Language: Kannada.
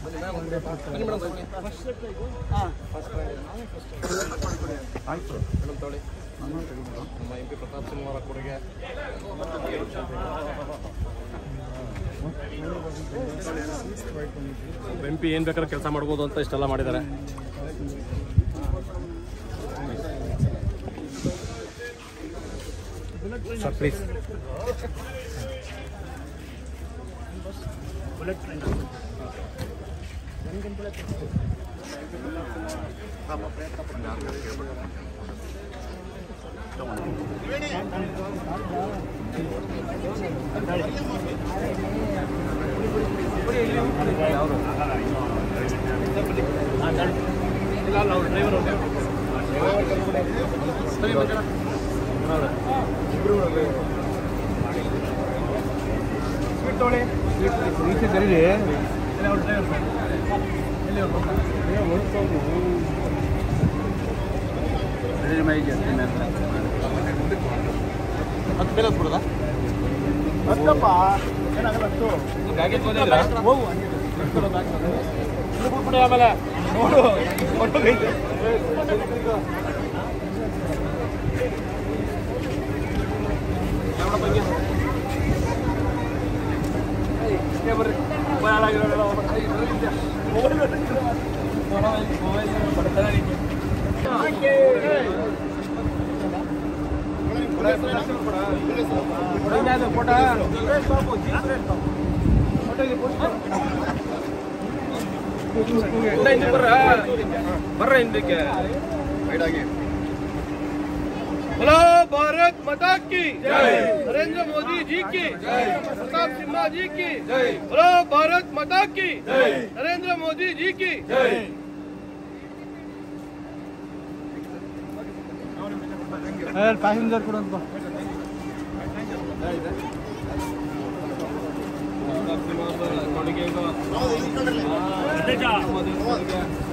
ಆಯ್ತು ನಮ್ಮ ಎಂ ಪಿ ಪ್ರತಾಪ್ ಸಿಂಹ ಅವರ ಕೊಡುಗೆ ಎಂ ಪಿ ಏನು ಬೇಕಾದ್ರೆ ಕೆಲಸ ಮಾಡ್ಬೋದು ಅಂತ ಇಷ್ಟೆಲ್ಲ ಮಾಡಿದ್ದಾರೆ ಸರ್ ಪ್ಲೀಸ್ ಈಚೆ ಕರೀರಿ ಹತ್ತು ಮೇಲೆ ಹತ್ಬಿಡೋದಾ ಬ್ಯಾಗೇಜ್ ಬಂದಿದ್ರಾ ಆಮೇಲೆ ನೋಡು ಹೊರ್ಟೋಗೈತೆ. ಯಾವನಪ್ಪ ಹಿಂಗೆ? ಏ ಬರ್ರಿ ಮೊಬೈಲ್ ಹಾಳಾಗಿರೋರೆಲ್ಲ ಹೋಗ್ಬೇಕು. ಐ, ಬರ್ರಿ ಹಿಂದೆ. ಮೊಬೈಲ್ ಬರ್ರಿ. ಮೊಬೈಲ್ ಮೊಬೈಲ್ ಬಡತನ ನಿಂಗೆ. ಬರ್ರ ಹಿಂದಕ್ಕೆ हेलो भारत माता की जय नरेंद्र मोदी जी की जय प्रताप सिन्हा जी की जय हेलो भारत माता की जय नरेंद्र मोदी जी की जय ಪ್ಯಾಸೆಂಜರ್ ಕೊಡಂತ ಕೊಡುಗೆ